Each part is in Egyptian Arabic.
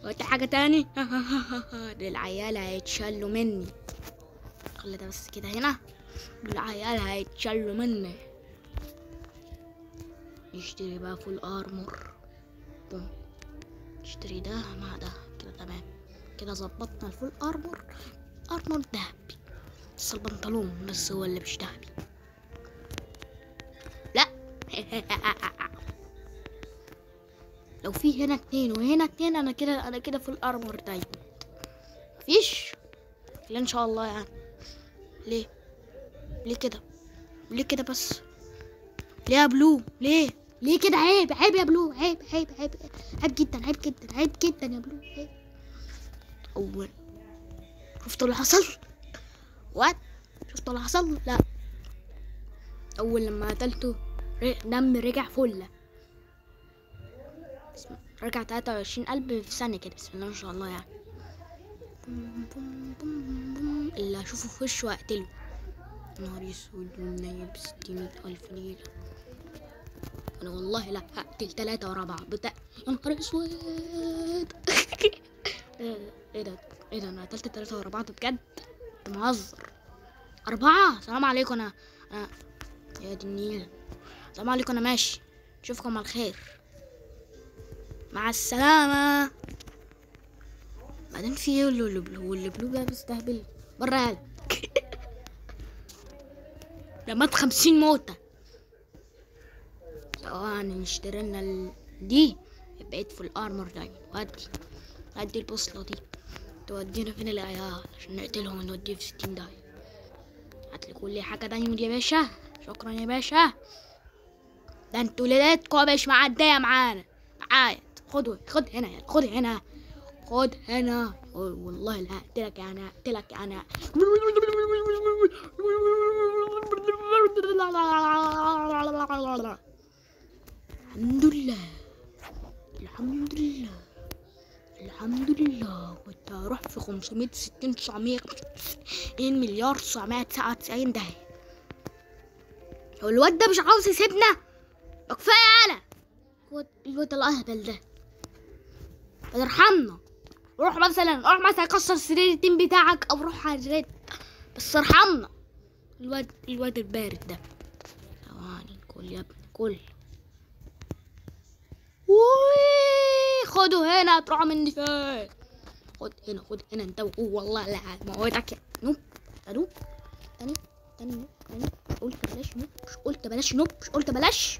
قلت حاجة تاني دول العيال هيتشلوا مني خلي ده بس كده هنا دول العيال هيتشلوا مني نشتري بقى فول ارمور بوم نشتري ده مع ده كده تمام كده ظبطنا الفول ارمور ارمور دهبي بس البنطلون بس هو اللي مش دهبي لا لو في هنا اتنين وهنا اتنين انا كده انا كده في الارمور دايموند مفيش لا ان شاء الله يعني ليه ليه كده ليه كده بس ليه يا بلو ليه ليه كده عيب عيب يا بلو عيب عيب عيب عيب جدا عيب جدا عيب جدا يا بلو عيب اول شفتوا اللي حصل وات شفتوا اللي حصل لا اول لما قتلته ر- دم رجع فله بسم- رجع تلاتة وعشرين قلب في ثانية كده بسم الله ما شاء الله يعني بوم بوم بوم بوم. اللي هشوفه في وشه هقتله نهار اسود والنيل بستمية ألف ليلة أنا والله لا هقتل تلاتة ورا بعض بتا... يا نهار اسود ايه إيه ده ايه ده انا قتلت تلاتة ورا بعض بجد انت مهزر أربعة سلام عليكم أنا أنا يا دي النيل سلام عليكم أنا ماشي أشوفكم على الخير مع السلامة بعدين في ايه اللي اللي بلو اللي بلو بقى بيستهبل برا يالا ده مات خمسين موتة سواء نشتري لنا ال... دي بقيت في الارمر دايما ودي ادي البوصلة دي تودينا فين العيال عشان نقتلهم ونوديه في ستين داهية هاتلي كل حاجة دايموند يا باشا شكرا يا باشا ده انتوا ليلتكم مش معدية معانا معايا خد خد هنا يعني خد هنا خد هنا والله لا هقتلك يعني هقتلك يعني الحمد لله الحمد لله الحمد لله كنت هروح في 560 900 مليار 999 ده هو الواد ده مش عاوز يسيبنا ما كفايه انا الواد الواد الاهبل ده ارحمنا روح مثلا روح مثلا كسر سرير التيم بتاعك او روح على الريد بس ارحمنا الواد الواد البارد ده ثواني كل يا ابني كل وي خدوا هنا تروحوا مني فين خد هنا خد هنا انت وهو والله لا موتك يا نوب يا نوب تاني تاني نوب تاني قلت بلاش نوب مش قلت بلاش نوب مش قلت بلاش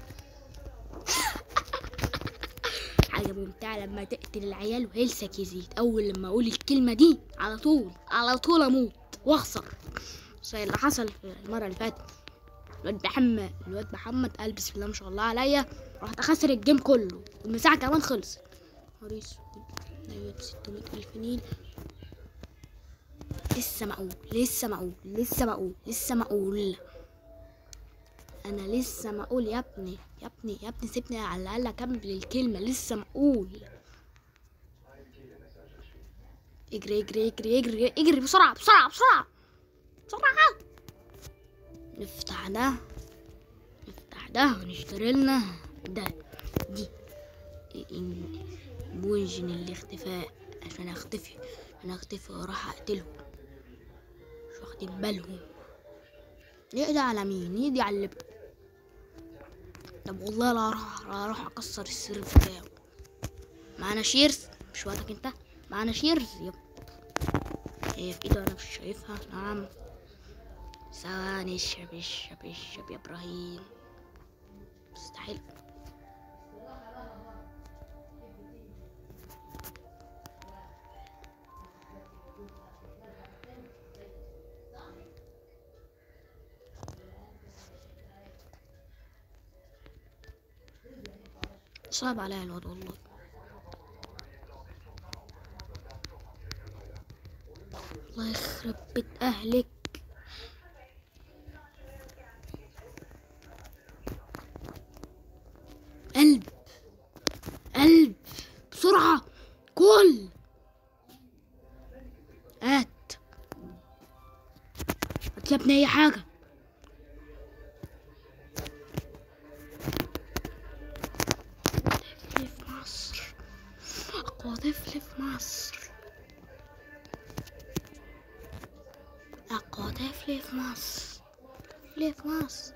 حاجة ممتعة لما تقتل العيال وهيلثك يزيد أول لما أقول الكلمة دي على طول على طول أموت وأخسر زي اللي حصل في المرة اللي فاتت الواد محمد الواد محمد قال بسم الله ما شاء الله عليا رحت أخسر الجيم كله والمساحة كمان خلص نهار اسود أيوة 600 ألف نيل لسه مقول لسه مقول لسه مقول لسه مقول انا لسه مقول يا ابني يا ابني يا ابني سيبني على الاقل اكمل الكلمه لسه مقول اجري اجري اجري اجري اجري بسرعه بسرعه بسرعه بسرعه نفتح ده نفتح ده ونشتري لنا ده دي إن- بونجن الاختفاء عشان اختفي انا اختفي واروح اقتلهم مش واخدين بالهم يقضي على مين يقضي على اللي طب والله لا اروح لا اروح اكسر السر بتاعه معانا شيرز مش وقتك انت معانا شيرز يب هي في ايده انا مش شايفها نعم ثواني اشرب اشرب اشرب يا ابراهيم مستحيل صعب عليا الواد والله الله يخرب بيت اهلك قلب قلب بسرعة كل هات هات يا ابني اي حاجة في مصر أقوى طفل في مصر أقوى طفل في مصر طفل في مصر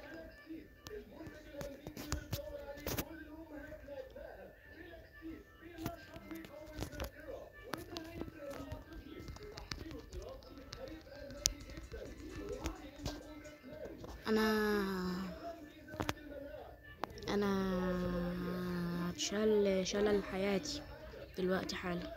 أنا أنا شال شلل حياتي دلوقتي حالا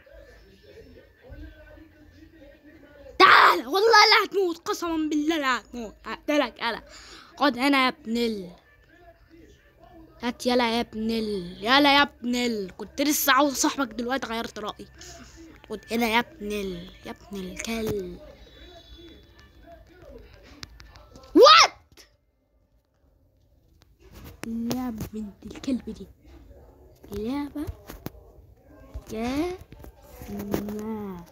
تعال والله لا هتموت قسما بالله لا هتموت هقتلك انا خد هنا يا ابن ال هات يلا يا ابن ال يلا يا ابن ال كنت لسه عاوز صاحبك دلوقتي غيرت رأيي خد هنا يا ابن ال يا ابن الكلب وات اللعبة بنت الكلب دي لعبة جنة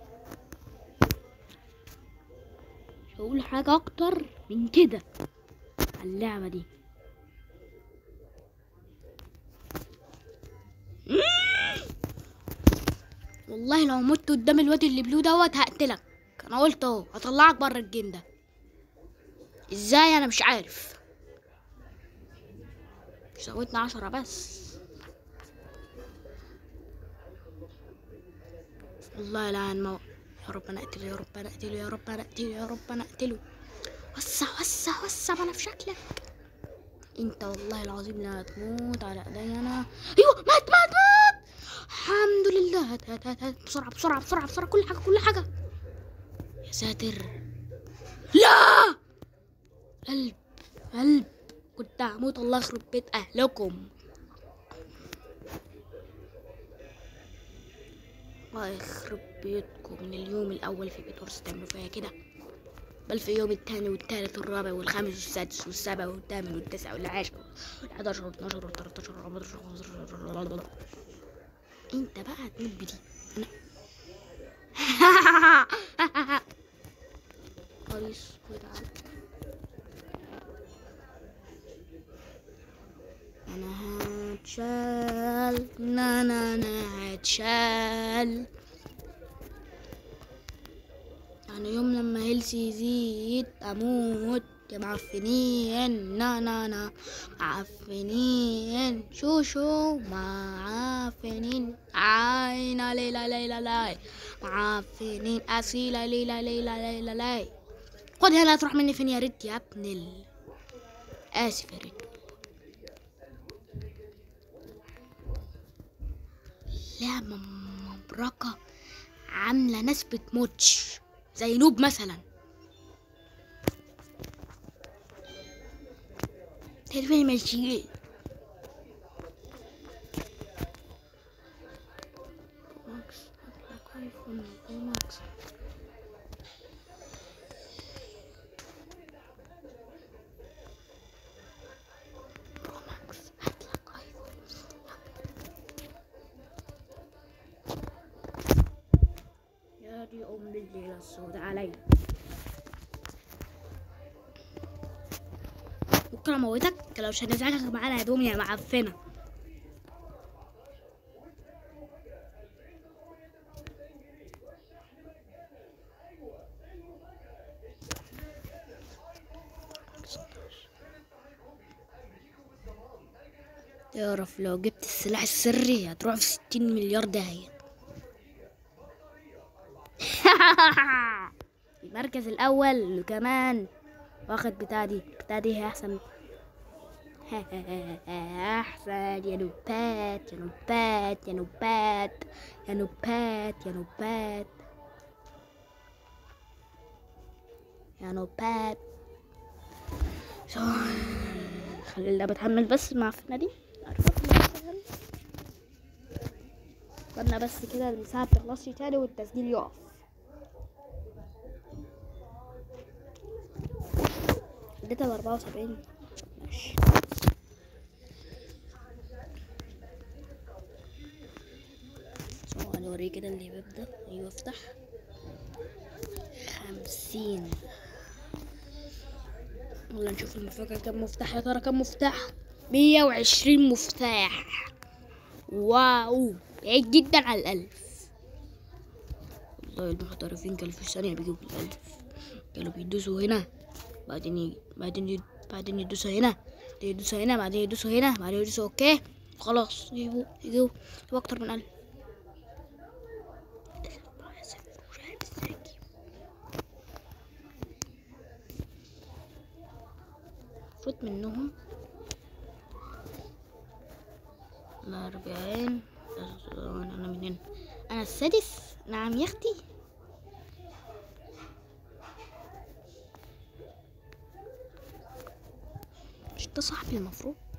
مش هقول حاجة أكتر من كده على اللعبة دي والله لو مت قدام الواد اللي بلو دوت هقتلك انا قلت اهو هطلعك بره الجيم ده ازاي انا مش عارف سويتنا عشرة بس والله لا المو... يا رب انا اقتله يا رب انا اقتله يا رب انا اقتله يا رب انا اقتله وسع وسع وسع انا في شكلك انت والله العظيم لا هتموت على ايدي انا ايوه مات مات مات الحمد لله هات هات هات هات بسرعة بسرعة بسرعة بسرعة كل حاجة كل حاجة يا ساتر لا قلب قلب كنت هموت الله يخرب بيت اهلكم الله يخرب بيتكم من اليوم الاول في بيت ورث تعملوا فيا كده بل في اليوم الثاني والثالث والرابع والخامس والسادس والسابع والثامن والتاسع والعاشر والحداشر والاتناشر والتلاتاشر والاربعتاشر والخمستاشر انت بقى هتموت بدي انا قريص وتعال انا هتشال نا نا نا هتشال يعني يوم لما هيلسي يزيد اموت يا معفنين نا نا نا معفنين شو شو معفنين عين ليلى ليلى لاي معفنين أسيلة ليلى ليلى ليلى لاي خد هنا تروح مني فين يا ريت يا ابن ال آسف يا ريت لعبة مبركة عاملة ناس بتموتش زي نوب مثلا تلفين ماشيين ماكس هاتلك ايفون برو ماكس برو ماكس هاتلك ايفون يا دي ام الليله السوداء علي ممكن اموتك لو مش هنزعجك معانا هدوم يا معفنه تعرف لو جبت السلاح السري هتروح في ستين مليار داهية المركز الأول وكمان واخد بتاع دي بتاع دي هي أحسن أحسن يا نوبات يا نوبات يا نوبات يا نوبات يا نوبات يا نوبات خلي اللعبة تحمل بس معفنة دي عارفة قلنا بس كده المساحة بتخلصش تاني والتسجيل يقف اديتها بأربعة وسبعين ماشي ثواني اوريه كده اللي بيبدأ ايوه افتح خمسين يلا نشوف المفاجأة كم مفتاح يا ترى كم مفتاح مية وعشرين مفتاح واو بعيد جدا على الألف والله المحترفين كانوا في ثانية بيجيبوا الألف كانوا بيدوسوا هنا بعدين ي... بعدين ي... بعدين يدوسوا هنا بعدين يدوسوا هنا بعدين يدوسوا هنا بعدين يدوسوا اوكي خلاص يجيبوا يجيبوا يجيبوا أكتر من ألف المفروض منهم الأربعين أنا من هنا أنا السادس نعم يا أختي مش ده صاحبي المفروض